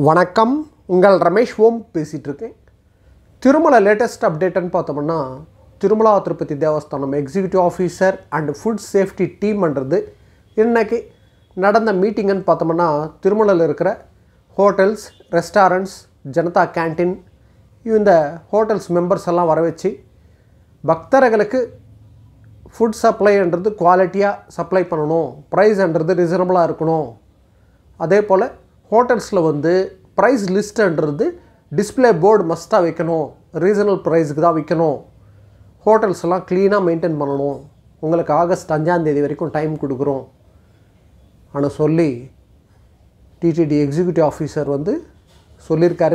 வணக்கம் உங்கள் ரமேஷ் ஓம் பேசிகிட்டு இருக்கேன் திருமலை லேட்டஸ்ட் அப்டேட்டுன்னு பார்த்தோம்னா Tirumala Tirupati Devasthanam executive officer and food safety டீம்ன்றது இன்னைக்கு நடந்த மீட்டிங்குன்னு பார்த்தோம்னா திருமலையில் இருக்கிற ஹோட்டல்ஸ் ரெஸ்டாரண்ட்ஸ் ஜனதா கேன்டீன் இந்த ஹோட்டல்ஸ் மெம்பர்ஸ் எல்லாம் வர வச்சு பக்தர்களுக்கு ஃபுட் சப்ளைன்றது குவாலிட்டியாக சப்ளை பண்ணணும் ப்ரைஸ்ன்றது ரீசனபிளாக இருக்கணும் அதே போல் ஹோட்டல்ஸில் வந்து ப்ரைஸ் லிஸ்ட்டுன்றது டிஸ்ப்ளே போர்டு மஸ்ட்டாக வைக்கணும் ரீசனல் ப்ரைஸுக்கு தான் விற்கணும் ஹோட்டல்ஸ் எல்லாம் க்ளீனாக மெயின்டைன் பண்ணணும் உங்களுக்கு ஆகஸ்ட் அஞ்சாந்தேதி வரைக்கும் டைம் கொடுக்குறோம் ஆனால் சொல்லி டிடிடி எக்ஸிக்யூட்டிவ் ஆஃபீஸர் வந்து சொல்லியிருக்காரு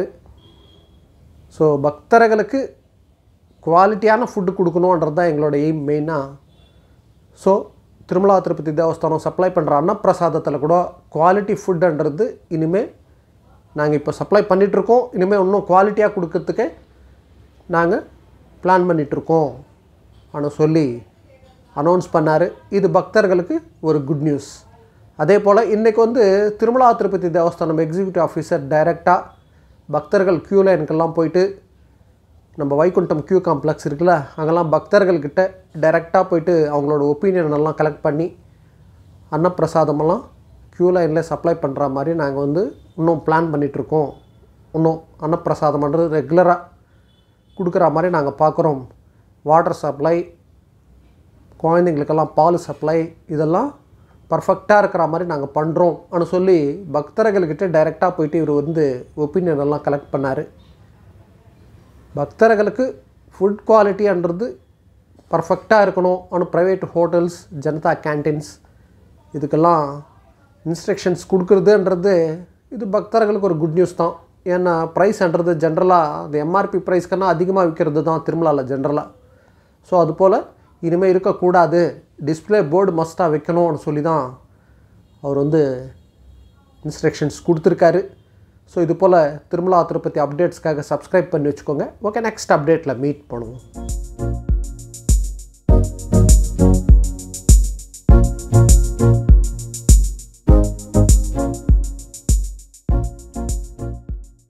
ஸோ பக்தர்களுக்கு குவாலிட்டியான ஃபுட்டு கொடுக்கணுன்றது தான் எங்களோட எய்ம் மெயினாக ஸோ திருமலா திருப்பதி தேவஸ்தானம் சப்ளை பண்ணுற அன்னப்பிரசாதத்தில் கூட குவாலிட்டி ஃபுட்டுன்றது இனிமேல் நாங்கள் இப்போ சப்ளை பண்ணிகிட்ருக்கோம் இனிமேல் இன்னும் குவாலிட்டியாக கொடுக்கறதுக்கு நாங்கள் பிளான் பண்ணிகிட்ருக்கோம் ஆனால் சொல்லி அனௌன்ஸ் பண்ணார் இது பக்தர்களுக்கு ஒரு குட் நியூஸ் அதே போல் இன்றைக்கி வந்து திருமலா திருப்பதி தேவஸ்தானம் எக்ஸிக்யூட்டிவ் ஆஃபீஸர் டைரெக்டாக பக்தர்கள் க்யூ லைனுக்கெல்லாம் போயிட்டு நம்ம வைகுண்டம் கியூ காம்ப்ளெக்ஸ் இருக்குல்ல அங்கெல்லாம் பக்தர்கள்கிட்ட டைரெக்டாக போயிட்டு அவங்களோட ஒப்பீனியன் எல்லாம் கலெக்ட் பண்ணி அன்னப்பிரசாதமெல்லாம் க்யூ லைனில் சப்ளை பண்ணுற மாதிரி நாங்கள் வந்து இன்னும் பிளான் பண்ணிகிட்ருக்கோம் இன்னும் அன்னப்பிரசாதம்ன்றது ரெகுலராக கொடுக்குற மாதிரி நாங்கள் பார்க்குறோம் வாட்டர் சப்ளை குழந்தைங்களுக்கெல்லாம் பால் சப்ளை இதெல்லாம் பர்ஃபெக்டாக இருக்கிற மாதிரி நாங்கள் பண்ணுறோம் அப்படின்னு சொல்லி பக்தர்கள்கிட்ட டைரெக்டாக போயிட்டு இவர் வந்து ஒப்பீனியன் எல்லாம் கலெக்ட் பண்ணார் பக்தர்களுக்கு ஃபுட் குவாலிட்டின்றது பர்ஃபெக்டாக இருக்கணும் ஆனால் ப்ரைவேட் ஹோட்டல்ஸ் ஜனதா கேன்டீன்ஸ் இதுக்கெல்லாம் இன்ஸ்ட்ரக்ஷன்ஸ் கொடுக்குறதுன்றது இது பக்தர்களுக்கு ஒரு குட் நியூஸ் தான் ஏன்னா ப்ரைஸ்ன்றது ஜென்ரலாக அது எம்ஆர்பி ப்ரைஸ்க்கெல்லாம் அதிகமாக விற்கிறது தான் திருமலாவில் ஜென்ரலாக ஸோ அதுபோல் இனிமேல் இருக்கக்கூடாது டிஸ்ப்ளே போர்டு மஸ்ட்டாக வைக்கணும்னு சொல்லி தான் அவர் வந்து இன்ஸ்ட்ரக்ஷன்ஸ் கொடுத்துருக்காரு ஸோ இது போல் திருமலா திருப்பதி அப்டேட்ஸ்க்காக சப்ஸ்கிரைப் பண்ணி வச்சுக்கோங்க ஓகே நெக்ஸ்ட் அப்டேட்டில் மீட் பண்ணுவோம்